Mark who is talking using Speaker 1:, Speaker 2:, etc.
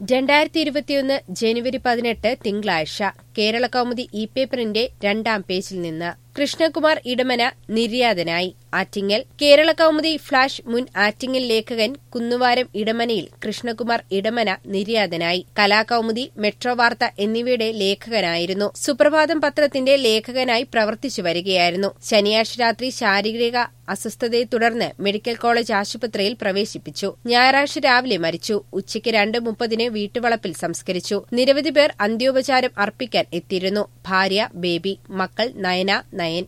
Speaker 1: രണ്ടായിരത്തി ഇരുപത്തിയൊന്ന് ജനുവരി പതിനെട്ട് തിങ്കളാഴ്ച കേരള കൗമുദി ഇ പേപ്പറിന്റെ രണ്ടാം പേജിൽ നിന്ന് കൃഷ്ണകുമാർ ഇടമന നിര്യാതനായി ആറ്റിങ്ങൽ കേരള കൗമുദി ഫ്ളാഷ് മുൻ ആറ്റിങ്ങൽ ലേഖകൻ കുന്നുവാരം ഇടമനയിൽ കൃഷ്ണകുമാർ ഇടമന നിര്യാതനായി കലാകൗമുദി മെട്രോ വാർത്ത എന്നിവയുടെ ലേഖകനായിരുന്നു സുപ്രഭാതം പത്രത്തിന്റെ ലേഖകനായി പ്രവർത്തിച്ചു വരികയായിരുന്നു ശനിയാഴ്ച രാത്രി ശാരീരിക അസ്വസ്ഥതയെ തുടർന്ന് മെഡിക്കൽ കോളേജ് ആശുപത്രിയിൽ പ്രവേശിപ്പിച്ചു ഞായറാഴ്ച രാവിലെ മരിച്ചു ഉച്ചയ്ക്ക് രണ്ട് മുപ്പതിന് വീട്ടുവളപ്പിൽ സംസ്കരിച്ചു നിരവധി പേർ അന്ത്യോപചാരം അർപ്പിക്കാൻ എത്തിയിരുന്നു ഭാര്യ ബേബി മക്കൾ നയന നയൻ